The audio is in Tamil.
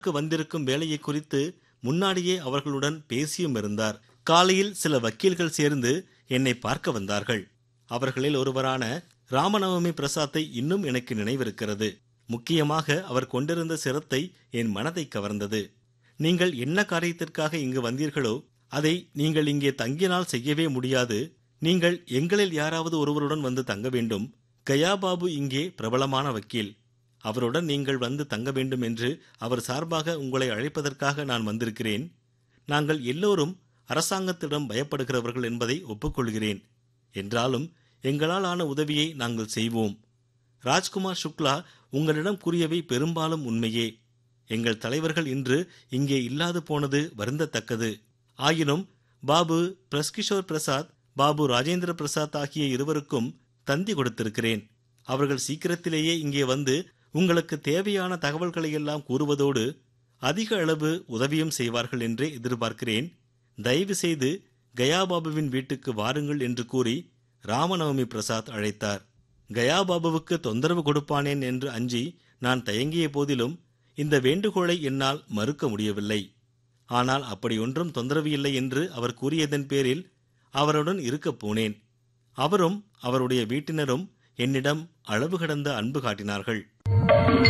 க்கு வந்திருக்கும் வேலையை குறித்து முன்னாடியே அவர்களுடன் பேசியும் இருந்தார் காலையில் சில வக்கீல்கள் சேர்ந்து என்னை பார்க்க வந்தார்கள் அவர்களில் ஒருவரான ராமநவமி பிரசாத்தை இன்னும் எனக்கு நினைவிருக்கிறது முக்கியமாக அவர் கொண்டிருந்த சிரத்தை என் மனதை கவர்ந்தது நீங்கள் என்ன காரியத்திற்காக இங்கு வந்தீர்களோ அதை நீங்கள் இங்கே தங்கினால் செய்யவே முடியாது நீங்கள் எங்களில் யாராவது ஒருவருடன் வந்து தங்க வேண்டும் கயாபாபு இங்கே பிரபலமான வக்கீல் அவருடன் நீங்கள் வந்து தங்க வேண்டும் என்று அவர் சார்பாக உங்களை அழைப்பதற்காக நான் வந்திருக்கிறேன் நாங்கள் எல்லோரும் அரசாங்கத்திடம் பயப்படுகிறவர்கள் என்பதை ஒப்புக்கொள்கிறேன் என்றாலும் எங்களால் ஆன உதவியை நாங்கள் செய்வோம் ராஜ்குமார் சுக்லா உங்களிடம் கூறியவை பெரும்பாலும் உண்மையே எங்கள் தலைவர்கள் இன்று இங்கே இல்லாது போனது வருந்தத்தக்கது ஆயினும் பாபு பிரஸ்கிஷோர் பிரசாத் பாபு ராஜேந்திர பிரசாத் ஆகிய இருவருக்கும் தந்தி கொடுத்திருக்கிறேன் அவர்கள் சீக்கிரத்திலேயே இங்கே வந்து உங்களுக்கு தேவையான தகவல்களை எல்லாம் கூறுவதோடு அதிக அளவு உதவியும் செய்வார்கள் என்றே எதிர்பார்க்கிறேன் தயவு செய்து கயாபாபுவின் வீட்டுக்கு வாருங்கள் என்று கூறி ராமநவமி பிரசாத் அழைத்தார் கயாபாபுவுக்கு தொந்தரவு கொடுப்பானேன் என்று அஞ்சி நான் தயங்கிய போதிலும் இந்த வேண்டுகோளை என்னால் மறுக்க முடியவில்லை ஆனால் அப்படி ஒன்றும் தொந்தரவு இல்லை என்று அவர் கூறியதன் பேரில் அவருடன் இருக்கப் போனேன் அவரும் அவருடைய வீட்டினரும் என்னிடம் அளவு கடந்த அன்பு காட்டினார்கள்